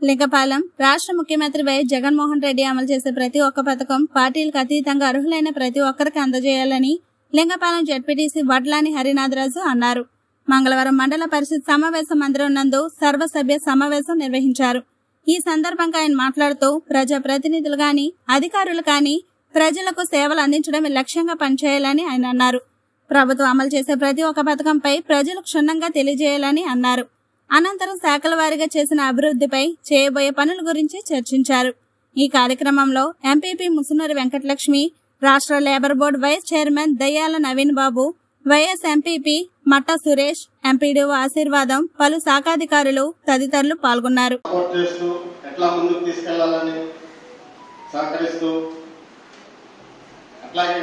లింగపాలెం రాష్ట్ర ముఖ్యమంత్రి వైఎస్ జగన్మోహన్ రెడ్డి అమలు చేసే ప్రతి ఒక్క పథకం పార్టీలకు అతీతంగా అర్హులైన ప్రతి ఒక్కరికి అందజేయాలని లింగపాలెం జడ్పీటీసీ వడ్లాని హరినాథరాజు అన్నారు మంగళవారం మండల పరిషత్ సమావేశ మందిరం నందు సర్వసభ్య సమావేశం నిర్వహించారు ఈ సందర్భంగా ఆయన మాట్లాడుతూ ప్రజా ప్రతినిధులు గాని అధికారులు కాని ప్రజలకు సేవలు అందించడమే లక్ష్యంగా పనిచేయాలని ఆయన అన్నారు ప్రభుత్వం అమలు చేసే ప్రతి ఒక్క పథకంపై ప్రజలు క్షుణ్ణంగా తెలియజేయాలని అన్నారు అనంతరం శాఖల వారీగా చేసిన అభివృద్ధిపై చేయబోయే పనుల గురించి చర్చించారు ఈ కార్యక్రమంలో ఎంపీపీ ముసునూరి వెంకటలక్ష్మి రాష్ట్ర labour board vice chairman Dayyala Naveen Babu YS MPP Matta Suresh MPDO Aseervadam పలు శాఖాధికారులు తదితరులు పాల్గొన్నారు సపోర్ట్ చేస్తూ ఎట్లా ముందుకు తీసుకెళ్లాలని సహకరిస్తూ అట్లాగే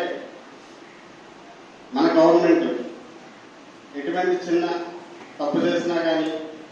మన గవర్నమెంట్ ఎటువంటి చిన్న తప్పు చేసినా కానీ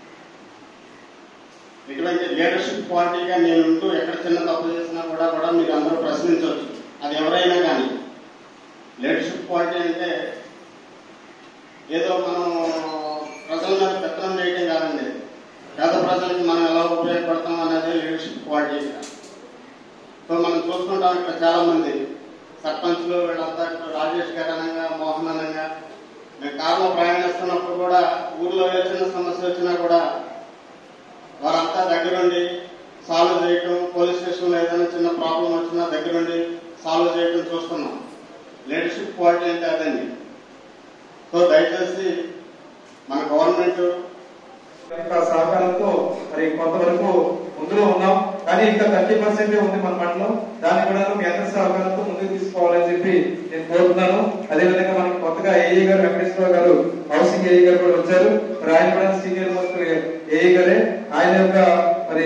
ఎటువంటి లీడర్షిప్ క్వాలిటీగా నేను ఉంటూ ఎక్కడ చిన్న తప్పు చేసినా కూడా కూడా మీరు అందరూ ప్రశ్నించవచ్చు అది ఎవరైనా కానీ లీడర్షిప్ క్వాలిటీ అంటే ఏదో మనం ప్రజల మీద పెత్తనం చేయడం కాదండి పేద ప్రజలకు మనం ఎలా ఉపయోగపడతాం అనేది లీడర్షిప్ క్వాలిటీ ఇక్కడ. సో మనం చూసుకుంటాం ఇక్కడ చాలా మంది సర్పంచ్లు వీళ్ళంతా ఇక్కడ రాజేష్ గారు అనగా మోహన్ అనగా మేము కారులో ప్రయాణిస్తున్నప్పుడు కూడా ఊర్లో ఏ చిన్న సమస్య వచ్చినా కూడా వారంతా దగ్గరుండి సాల్వ్ చేయటం పోలీస్ స్టేషన్లో ఏదైనా చిన్న ప్రాబ్లం వచ్చినా దగ్గరుండి సాల్వ్ చేయటం చూస్తున్నాం లీడర్షిప్ క్వాలిటీ అంటే అదండి సో దయచేసి మన గవర్నమెంట్ యొక్క సహకారంతో మరి కొంతవరకు ముందులో ఉన్నాం కానీ ఇంకా థర్టీ పర్సెంట్ ఉంది మన మండలం దాన్ని కూడా మీ అందరి సహకారంతో ముందుకు తీసుకోవాలని చెప్పి నేను కోరుతున్నాను అదేవిధంగా మనకి కొత్తగా ఏఈ గారు వెంకటేశ్వర గారు హౌసింగ్ ఏఈ గారు కూడా వచ్చారు మరి ఆయన కూడా సీనియర్ మోస్ట్ ఏఈ గారే ఆయన యొక్క మరి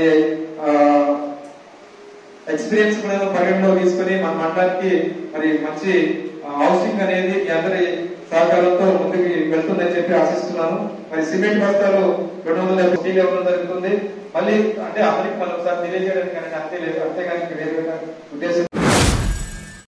ఎక్స్పీరియన్స్ కూడా పరిగణలో తీసుకుని మన మండలానికి మరి మంచి హౌసింగ్ అనేది మీ అందరి సహకారంతో ముందుకు వెళ్తుందని చెప్పి ఆశిస్తున్నాను మరి సిమెంట్ బస్తాలు రెండు వందల డెబ్బై స్టీల్ ఇవ్వడం జరుగుతుంది మళ్ళీ అంటే అందరికి మనం ఒకసారి తెలియజేయడానికి కానీ అంతే లేదు అంతేగాని వేరే ఉద్దేశం